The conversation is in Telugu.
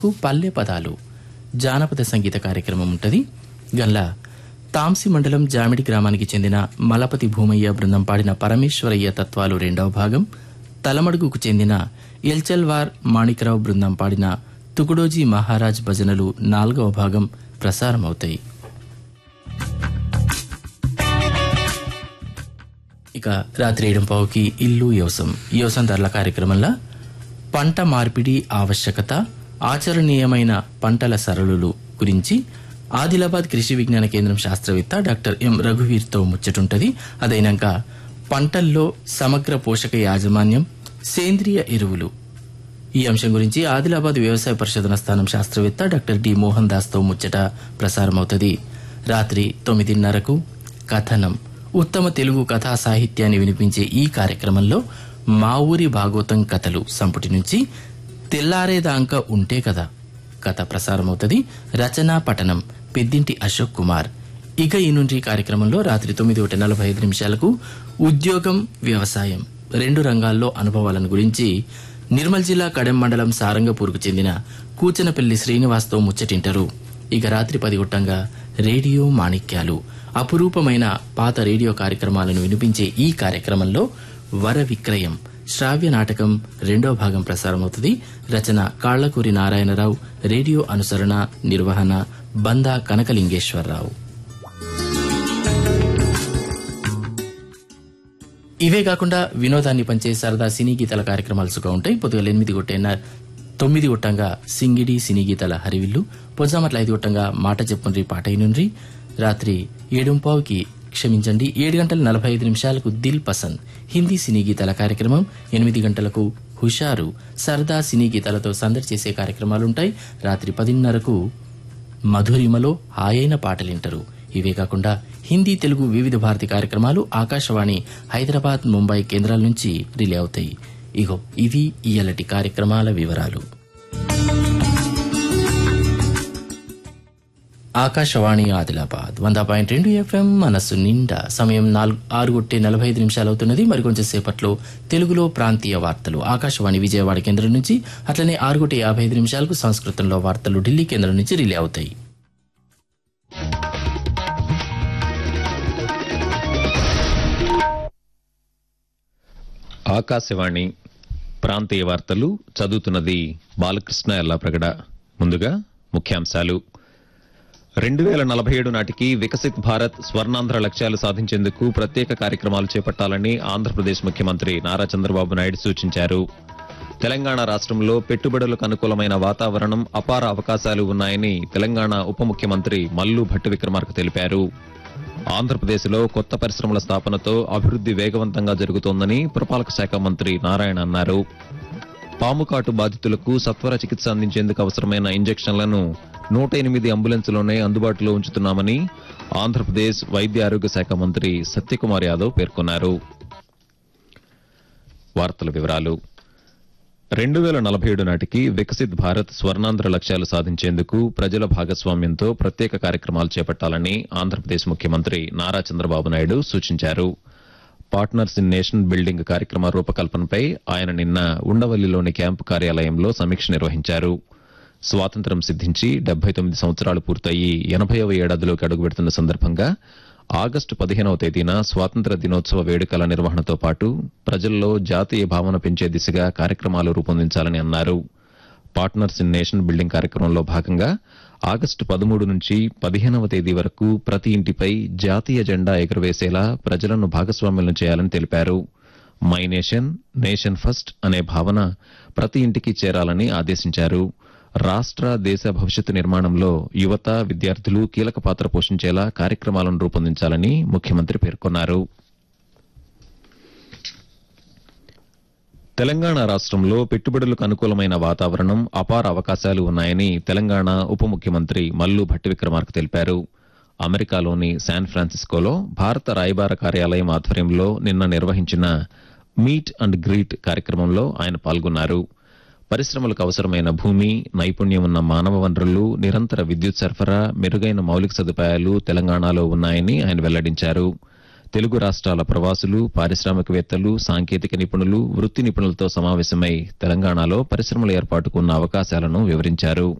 పల్లె పదాలు జానపద సంగీత కార్యక్రమం ఉంటుంది గల్లా తాంసి మండలం జామిడి గ్రామానికి చెందిన మలపతి భూమయ్య బృందం పాడిన పరమేశ్వరయ్య తత్వాలు రెండవ భాగం తలమడుగుకు చెందిన ఎల్చల్వార్ మాణికరావు బృందం పాడిన తుకుడోజీ మహారాజ్ భజనలు నాలుగవ భాగం ప్రసారమవుతాయి ఇక రాత్రి ఏడు పావుకి ఇల్లు యోసం యోసం ధరల కార్యక్రమంలో పంట మార్పిడి ఆవశ్యకత ఆచరణీయమైన పంటల సరళులు గురించి ఆదిలాబాద్ కృషి విజ్ఞాన కేంద్రం శాస్త్రవేత్త డాక్టర్ ఎం రఘువీర్తో ముచ్చటుంటది అదైనాక పంటల్లో సమగ్ర పోషక యాజమాన్యం సేంద్రియ ఎరువులు ఈ అంశం గురించి ఆదిలాబాద్ వ్యవసాయ పరిశోధన స్థానం శాస్త్రవేత్త డాక్టర్ డి మోహన్ దాస్తో ముచ్చట ప్రసారమవుతుంది రాత్రి తొమ్మిదిన్నరకు కథనం ఉత్తమ తెలుగు కథా సాహిత్యాన్ని వినిపించే ఈ కార్యక్రమంలో మా ఊరి భాగవతం కథలు సంపుటి నుంచి తెల్లారేదాంక ఉంటే కదా కథ ప్రసారమవుతుంది రచనా పఠనం పెద్దింటి అశోక్ కుమార్ ఇక ఈ నుండి కార్యక్రమంలో రాత్రి తొమ్మిది ఒకటి నలభై ఐదు నిమిషాలకు ఉద్యోగం వ్యవసాయం రెండు రంగాల్లో అనుభవాలను గురించి నిర్మల్ జిల్లా కడెం మండలం సారంగపూర్కు చెందిన కూచనపల్లి శ్రీనివాస్తో ముచ్చటింటారు ఇక రాత్రి పది గొట్టంగా రేడియో మాణిక్యాలు అపురూపమైన పాత రేడియో కార్యక్రమాలను వినిపించే ఈ కార్యక్రమంలో వర విక్రయం శ్రావ్య నాటకం రెండో భాగం ప్రసారమవుతుంది రచన కాళ్లకూరి నారాయణరావు రేడియో అనుసరణ నిర్వహణ బందా కనకలింగేశ్వరరావు ఇవే కాకుండా వినోదాన్ని పంచే సరదా సినీ గీతాల కార్యక్రమాలు సుగా ఉంటాయి పొద్దుగల ఎనిమిది కొట్టైన తొమ్మిది గొట్టంగా సింగిడి సినీ గీతాల హరివిల్లు పొద్దుమట్ల ఐదు గొట్టంగా మాట చెప్పుండ్రి పాటైనుండ్రి రాత్రి ఏడుంపావుకి క్షమించండి ఏడు గంటల నలభై ఐదు నిమిషాలకు దిల్ పసంద్ హిందీ సినీ గీతాల కార్యక్రమం ఎనిమిది గంటలకు హుషారు సరదా సినీ గీతాలతో సందడి చేసే కార్యక్రమాలుంటాయి రాత్రి పదిన్నరకు మధురిమలో హాయైన పాటలింటరు ఇవే కాకుండా హిందీ తెలుగు వివిధ భారతి కార్యక్రమాలు ఆకాశవాణి హైదరాబాద్ ముంబై కేంద్రాల నుంచి రిలే అవుతాయి ఇగో ఇవి ఇయ్యలటి కార్యక్రమాల వివరాలు ఆకాశవాణి ఆదిలాబాద్ వంద పాయింట్ రెండు ఎఫ్ఎం మనస్సు నిండా సమయం నాలుగు ఆరు కొట్టే నలభై ఐదు నిమిషాలు అవుతున్నది మరికొంచెం సేపట్లో తెలుగులో ప్రాంతీయ వార్తలు ఆకాశవాణి విజయవాడ కేంద్రం నుంచి అట్లనే ఆరు కొట్టే యాభై ఐదు నిమిషాలకు సంస్కృతంలో వార్తలు ఢిల్లీ కేంద్రం నుంచి రిలే అవుతాయి ఆకాశవాణి ప్రాంతీయ వార్తలు చదువుతున్నది బాలకృష్ణ ఎల్లాప్రగడ ముందుగా ముఖ్యాంశాలు రెండు వేల నలభై ఏడు నాటికి వికసిత్ భారత్ స్వర్ణాంధ్ర లక్ష్యాలు సాధించేందుకు ప్రత్యేక కార్యక్రమాలు చేపట్టాలని ఆంధ్రప్రదేశ్ ముఖ్యమంత్రి నారా చంద్రబాబు నాయుడు సూచించారు తెలంగాణ రాష్ట్రంలో పెట్టుబడులకు అనుకూలమైన వాతావరణం అపార అవకాశాలు ఉన్నాయని తెలంగాణ ఉప ముఖ్యమంత్రి మల్లు భట్టి విక్రమార్క తెలిపారు ఆంధ్రప్రదేశ్లో కొత్త పరిశ్రమల స్థాపనతో అభివృద్ది వేగవంతంగా జరుగుతోందని పురపాలక శాఖ మంత్రి నారాయణ అన్నారు పాము కాటు బాధితులకు సత్వర చికిత్స అందించేందుకు అవసరమైన ఇంజెక్షన్లను నూట ఎనిమిది అంబులెన్స్లోనే అందుబాటులో ఉంచుతున్నామని ఆంధ్రప్రదేశ్ వైద్య ఆరోగ్య శాఖ మంత్రి సత్యకుమార్ యాదవ్ పేర్కొన్నారు వార్తల వివరాలు రెండు వేల నలభై ఏడు నాటికి వికసిత్ భారత్ స్వర్ణాంధ్ర లక్ష్యాలు సాధించేందుకు ప్రజల భాగస్వామ్యంతో ప్రత్యేక కార్యక్రమాలు చేపట్టాలని ఆంధ్రప్రదేశ్ ముఖ్యమంత్రి నారా చంద్రబాబు నాయుడు సూచించారు పార్ట్నర్స్ ఇన్ నేషన్ బిల్డింగ్ కార్యక్రమ రూపకల్పనపై ఆయన నిన్న ఉండవల్లిలోని క్యాంపు కార్యాలయంలో సమీక్ష నిర్వహించారు స్వాతంత్ర్యం సిద్ధించి డెబ్బై తొమ్మిది సంవత్సరాలు పూర్తయి ఎనభైవ ఏడాదిలోకి అడుగుపెడుతున్న సందర్భంగా ఆగస్టు పదిహేనవ తేదీన స్వాతంత్ర దినోత్సవ వేడుకల నిర్వహణతో పాటు ప్రజల్లో జాతీయ భావన పెంచే దిశగా కార్యక్రమాలు రూపొందించాలని అన్నారు పార్ట్నర్స్ ఇన్ నేషన్ బిల్డింగ్ కార్యక్రమంలో భాగంగా ఆగస్టు పదమూడు నుంచి పదిహేనవ తేదీ వరకు ప్రతి ఇంటిపై జాతీయ జెండా ఎగురవేసేలా ప్రజలను భాగస్వామ్యం చేయాలని తెలిపారు మై నేషన్ నేషన్ ఫస్ట్ అనే భావన ప్రతి ఇంటికి చేరాలని ఆదేశించారు రాష్ట్ర దేశ భవిష్యత్తు నిర్మాణంలో యువత విద్యార్థులు కీలక పాత్ర పోషించేలా కార్యక్రమాలను రూపొందించాలని ముఖ్యమంత్రి పేర్కొన్నారు తెలంగాణ రాష్ట్రంలో పెట్టుబడులకు అనుకూలమైన వాతావరణం అపార అవకాశాలు ఉన్నాయని తెలంగాణ ఉప ముఖ్యమంత్రి మల్లు భట్టి విక్రమార్క తెలిపారు అమెరికాలోని శాన్ ఫ్రాన్సిస్కోలో భారత రాయబార కార్యాలయం ఆధ్వర్యంలో నిన్న నిర్వహించిన మీట్ అండ్ గ్రీట్ కార్యక్రమంలో ఆయన పాల్గొన్నారు పరిశ్రమలకు అవసరమైన భూమి నైపుణ్యం ఉన్న మానవ వనరులు నిరంతర విద్యుత్ సరఫరా మెరుగైన మౌలిక సదుపాయాలు తెలంగాణలో ఉన్నాయని ఆయన వెల్లడించారు తెలుగు రాష్ట్రాల ప్రవాసులు పారిశ్రామికవేత్తలు సాంకేతిక నిపుణులు వృత్తి నిపుణులతో సమావేశమై తెలంగాణలో పరిశ్రమల ఏర్పాటుకు ఉన్న అవకాశాలను వివరించారు